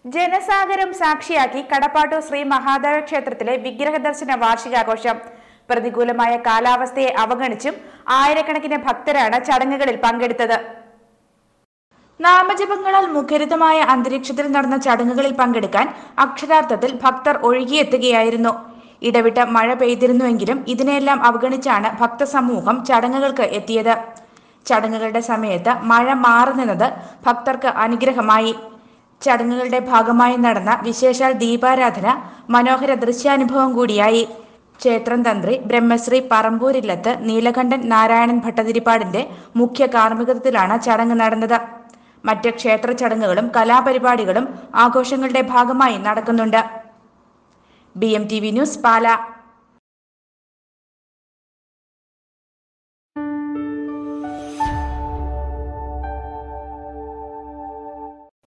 ജനസാഗരം സാക്ഷിയാക്കി കടപ്പാട്ടൂർ ശ്രീ മഹാദേവ ക്ഷേത്രത്തിലെ വിഗ്രഹ ദർശന വാർഷികാഘോഷം പ്രതികൂലമായ കാലാവസ്ഥയെ അവഗണിച്ചും ആയിരക്കണക്കിന് ഭക്തരാണ് ചടങ്ങുകളിൽ പങ്കെടുത്തത് നാമജപങ്ങളാൽ മുഖരിതമായ അന്തരീക്ഷത്തിൽ നടന്ന ചടങ്ങുകളിൽ പങ്കെടുക്കാൻ അക്ഷരാർത്ഥത്തിൽ ഭക്തർ ഒഴുകിയെത്തുകയായിരുന്നു ഇടവിട്ട മഴ പെയ്തിരുന്നുവെങ്കിലും ഇതിനെല്ലാം അവഗണിച്ചാണ് ഭക്തസമൂഹം ചടങ്ങുകൾക്ക് എത്തിയത് ചടങ്ങുകളുടെ സമയത്ത് മഴ മാറി നിന്നത് ഭക്തർക്ക് അനുഗ്രഹമായി ചടങ്ങുകളുടെ ഭാഗമായി നടന്ന വിശേഷാൽ ദീപാരാധന മനോഹര ദൃശ്യാനുഭവം കൂടിയായി ക്ഷേത്രം തന്ത്രി ബ്രഹ്മശ്രീ പറമ്പൂരില്ലത്ത് നീലകണ്ഠൻ നാരായണൻ ഭട്ടതിരിപ്പാടിന്റെ മുഖ്യ കാർമ്മികത്വത്തിലാണ് ചടങ്ങ് നടന്നത് മറ്റ് ക്ഷേത്ര ചടങ്ങുകളും കലാപരിപാടികളും ആഘോഷങ്ങളുടെ ഭാഗമായി നടക്കുന്നുണ്ട് B M T V news പാല